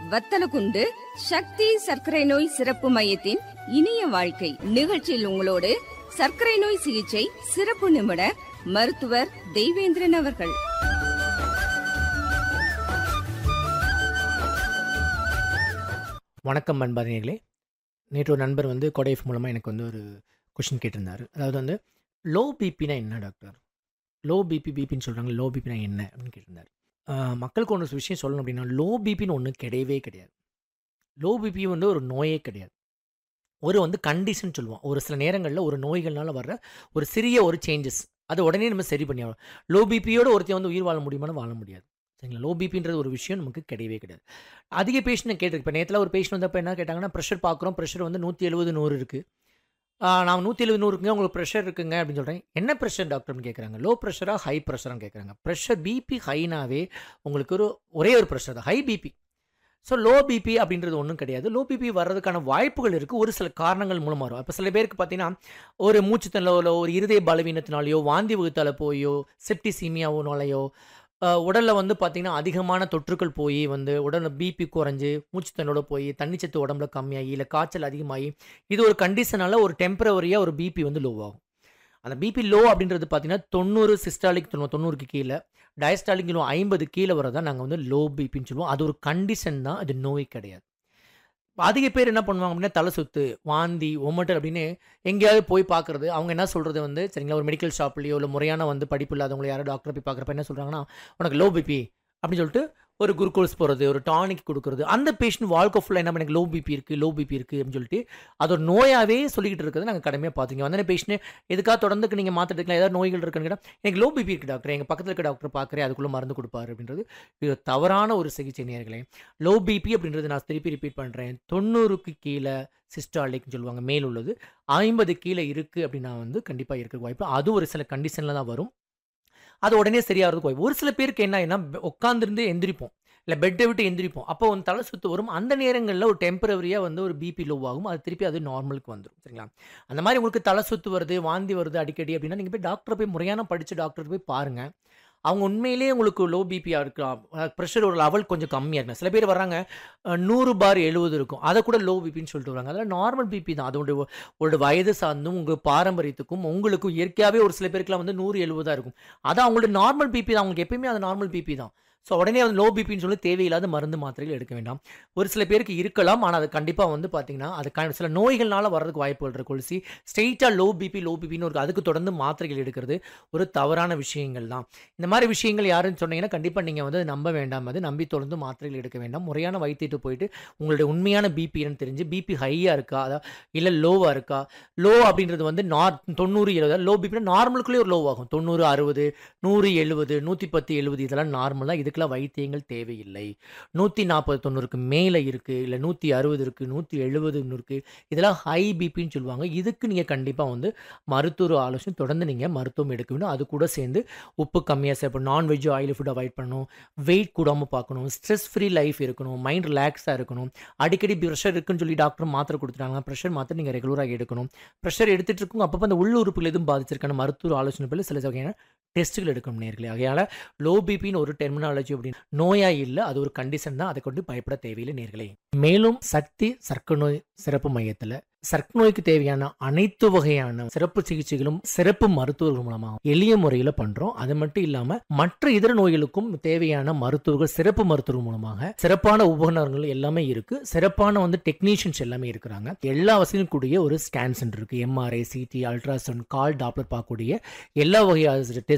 வத்தலகுண்டு சக்தி சர்க்கரை நோய் சிறப்பு மையத்தின் இனிய வாழ்க்கை நிகழ்ச்சியில் உங்களோடு சர்க்கரை நோய் சிகிச்சை சிறப்பு நிபுணர் மருத்துவர் தெய்வேந்திரன் அவர்கள் வணக்கம் அன்பாதினிகளே நேற்று ஒரு நண்பர் வந்து கொடைஃப் மூலமாக எனக்கு வந்து ஒரு கொஷின் கேட்டிருந்தார் அதாவது வந்து லோ பிபினா என்ன டாக்டர் லோ பிபி பிபின்னு சொல்கிறாங்க லோ பிபினா என்ன அப்படின்னு கேட்டிருந்தார் ஆஹ் மக்களுக்கு ஒன்று விஷயம் சொல்லணும் அப்படின்னா லோ பிபின்னு ஒன்று கிடையவே கிடையாது லோ பிபி வந்து ஒரு நோயே கிடையாது ஒரு வந்து கண்டிஷன் சொல்லுவோம் ஒரு சில நேரங்களில் ஒரு நோய்கள்னால வர்ற ஒரு சிறிய ஒரு சேஞ்சஸ் அது உடனே நம்ம சரி பண்ணி ஆகணும் லோ பிபியோட ஒருத்தன் வந்து உயிர் வாழ முடியுமான்னு வாழ முடியாது சரிங்களா லோ பிபின்றது ஒரு விஷயம் நமக்கு கிடையவே கிடையாது அதிக பேஷண்ட் கேட்டிருக்கு இப்போ நேற்றுல ஒரு பேஷண்ட் வந்தப்போ என்ன கேட்டாங்கன்னா ப்ரெஷர் பார்க்குறோம் ப்ரெஷர் வந்து நூற்றி எழுபது நூறு இருக்குது நான் நூற்றி எழுபது நூறு இருக்குங்க உங்களுக்கு ப்ரெஷர் இருக்குங்க அப்படின்னு சொல்கிறேன் என்ன ப்ரெஷர் டாக்டர்னு கேட்குறாங்க லோ ப்ரெஷராக ஹை ப்ரெஷராக கேட்குறாங்க ப்ரெஷர் பிபி ஹைனாவே உங்களுக்கு ஒரு ஒரே ஒரு ப்ரெஷர் தான் high BP so low BP அப்படின்றது ஒன்றும் கிடையாது லோ பிபி வர்றதுக்கான வாய்ப்புகள் இருக்குது ஒரு சில காரணங்கள் மூலமாக வரும் இப்போ சில பேருக்கு பார்த்தீங்கன்னா ஒரு மூச்சுத்தனலோ ஒரு இருதய பலவீனத்தினாலேயோ வாந்தி வகுத்தால போயோ செப்டிசீமியாவோனாலேயோ உடலில் வந்து பார்த்திங்கன்னா அதிகமான தொற்றுக்கள் போய் வந்து உடலில் பிபி குறைஞ்சு மூச்சுத்தண்ணோட போய் தண்ணிச்சத்து உடம்புல கம்மியாகி இல்லை காய்ச்சல் அதிகமாகி இது ஒரு கண்டிஷனால ஒரு டெம்பரவரியாக ஒரு பிபி வந்து லோ ஆகும் அந்த பிபி லோ அப்படின்றது பார்த்தீங்கன்னா தொண்ணூறு சிஸ்டாலிக் தொண்ணூறு தொண்ணூறுக்கு கீழே டயஸ்டாலிக் கிலோ ஐம்பது கீழே வரதான் நாங்கள் வந்து லோ பிபின்னு சொல்லுவோம் அது ஒரு கண்டிஷன் தான் அது நோய் கிடையாது அதிக பேர் என்ன பண்ணுவாங்க அப்படின்னா தலை சுத்து வாந்தி ஒமட்டல் அப்படின்னு எங்கேயாவது போய் பார்க்குறது அவங்க என்ன சொல்கிறது வந்து சரிங்களா ஒரு மெடிக்கல் ஷாப்லேயோ இல்லை முறையான வந்து படிப்பு இல்லாதவங்களோ யாரோ டாக்டர் போய் பார்க்குறப்ப என்ன சொல்கிறாங்கன்னா உனக்கு லோ பிபி அப்படின்னு சொல்லிட்டு ஒரு குளுக்கோஸ் போகிறது ஒரு டானிக் கொடுக்குறது அந்த பேஷண்ட் வாழ்க்கை ஃபுல்லாக என்ன எனக்கு லோ பிபி இருக்குது லோ பிபி இருக்குது அப்படின்னு சொல்லிட்டு அது ஒரு நோயாகவே சொல்லிக்கிட்டு இருக்கிறது நாங்கள் கடமையாக பார்த்துங்க வந்து பேஷண்ட் எதுக்காக தொடர்ந்துக்கு நீங்கள் மாற்ற எடுக்கலாம் ஏதாவது நோய்கள் இருக்குன்னு கேட்டால் எனக்கு லோ பிபி இருக்குது டாக்டர் எங்கள் பக்கத்தில் இருக்க டாக்டர் பார்க்குறேன் அதுக்குள்ளே மருந்து கொடுப்பாரு அப்படின்றது இது தவறான ஒரு சிகிச்சை நேர்களே லோ பிபி அப்படின்றது நான் திருப்பி ரிப்பீட் பண்ணுறேன் தொண்ணூறுக்கு கீழே சிஸ்டாலிக்னு சொல்லுவாங்க மேல் உள்ளது ஐம்பது கீழே இருக்குது அப்படின்னா வந்து கண்டிப்பாக இருக்க வாய்ப்பு அது ஒரு சில கண்டிஷனில் தான் வரும் அது உடனே சரியாகிறதுக்கு வாய்ப்பு ஒரு சில பேருக்கு என்ன ஆயினா உட்காந்துருந்து எந்திரிப்போம் இல்லை பெட்டை விட்டு எந்திரிப்போம் அப்போ வந்து தலை சுத்து வரும் அந்த நேரங்களில் ஒரு டெம்பரவரியாக வந்து ஒரு பிபி லோ ஆகும் அது திருப்பி அது நார்மலுக்கு வந்துடும் சரிங்களா அந்த மாதிரி உங்களுக்கு தலை சுத்து வருது வாந்தி வருது அடிக்கடி அப்படின்னா நீங்கள் போய் டாக்டரை போய் முறையான படித்த டாக்டர் போய் பாருங்கள் அவங்க உண்மையிலேயே உங்களுக்கு லோ பிபியாக இருக்கலாம் ப்ரெஷர் ஒரு லெவல் கொஞ்சம் கம்மியாக இருக்கும் சில பேர் வர்றாங்க நூறு பார் எழுபது இருக்கும் அதை கூட லோ பிபின்னு சொல்லிட்டு வராங்க அதெல்லாம் நார்மல் பிபி தான் அதோட உங்களோட வயது சார்ந்தும் உங்கள் பாரம்பரியத்துக்கும் உங்களுக்கும் இயற்கையாகவே ஒரு சில பேருக்குலாம் வந்து நூறு எழுபதாக இருக்கும் அதான் அவங்களோட நார்மல் பிபி தான் அவங்களுக்கு எப்பயுமே அது நார்மல் பிபி தான் ஸோ உடனே வந்து லோ பிபின்னு சொல்லி தேவையில்லாத மருந்து மாத்திரைகள் எடுக்க வேண்டாம் ஒரு சில பேருக்கு இருக்கலாம் ஆனால் அது கண்டிப்பாக வந்து பார்த்தீங்கன்னா அது க சில நோய்கள்னால வர்றதுக்கு வாய்ப்புகள் இருக்கு கொலுசி ஸ்ட்ரெயிட்டாக லோ பிபி லோ பிபின்னு ஒரு அதுக்கு தொடர்ந்து மாத்திரைகள் எடுக்கிறது ஒரு தவறான விஷயங்கள் தான் இந்த மாதிரி விஷயங்கள் யாருன்னு சொன்னீங்கன்னா கண்டிப்பாக நீங்கள் வந்து நம்ப வேண்டாம் அது நம்பி தொடர்ந்து மாத்திரைகள் எடுக்க வேண்டாம் முறையான வைத்திட்டு போயிட்டு உங்களுடைய உண்மையான பிபின்னு தெரிஞ்சு பிபி ஹையாக இருக்கா அதான் இல்லை லோவாக இருக்கா லோ அப்படின்றது வந்து நார் தொண்ணூறு எழுபது லோ பிபினா நார்மலுக்குள்ளே ஒரு லோ ஆகும் தொண்ணூறு அறுபது நூறு எழுபது நூற்றி பத்து எழுபது இதெல்லாம் நார்மல் தான் இதுக்கெல்லாம் வைத்தியங்கள் தேவையில்லை நூற்றி நாற்பது தொண்ணூறுக்கு மேலே இருக்குது இல்லை நூற்றி அறுபது இருக்குது நூற்றி எழுபதுன்னு இருக்குது இதெல்லாம் ஹை பிபின்னு சொல்லுவாங்க இதுக்கு நீங்கள் கண்டிப்பாக வந்து மருத்துவ ஆலோசனை தொடர்ந்து நீங்கள் மருத்துவம் எடுக்க வேண்டும் அது கூட சேர்ந்து உப்பு கம்மியாக சாப்பிடணும் நான்வெஜ் ஆயில் ஃபுட் அவாய்ட் பண்ணணும் வெயிட் கூடாமல் பார்க்கணும் ஸ்ட்ரெஸ் ஃப்ரீ லைஃப் இருக்கணும் மைண்ட் ரிலாக்ஸாக இருக்கணும் அடிக்கடி ப்ரெஷர் இருக்குன்னு சொல்லி டாக்டர் மாத்திரை கொடுத்துட்டாங்க ப்ரெஷர் மாத்திரை நீங்கள் ரெகுலராக எடுக்கணும் ப்ரெஷர் எடுத்துகிட்டு இருக்கும் அப்பப்போ அந்த உள்ள உறுப்புகள் எதுவும் பாதிச்சிருக்கான மருத்துவ ஆலோசனை பேர் சில வகையான டெஸ்ட்டுகள் எடுக்கணும் நேர்களே ஆகையால் லோ பிபின்னு ஒரு டெர்மினாலஜி அப்படின்னு நோயா இல்லை அது ஒரு கண்டிஷன் தான் அதை கொண்டு பயப்பட தேவையில்லை நேர்களே மேலும் சக்தி சர்க்கரை நோய் சிறப்பு மையத்தில் சர்க்கரை நோய்க்கு தேவையான அனைத்து வகையான சிறப்பு சிகிச்சைகளும் சிறப்பு மருத்துவர்கள் மூலமாக எளிய முறையில் பண்றோம் அது மட்டும் இல்லாம மற்ற இதர நோய்களுக்கும் தேவையான மருத்துவர்கள் சிறப்பு மருத்துவர்கள் மூலமாக சிறப்பான உபகரணங்கள் எல்லாமே இருக்கு சிறப்பான வந்து டெக்னீஷியன்ஸ் எல்லாமே இருக்கிறாங்க எல்லா வசதியும் கூடிய ஒரு ஸ்கேன் சென்டர் இருக்கு எம்ஆர்ஐ சிடி அல்ட்ராசவுண்ட் கால் டாப்லர் பார்க்கக்கூடிய எல்லா வகையான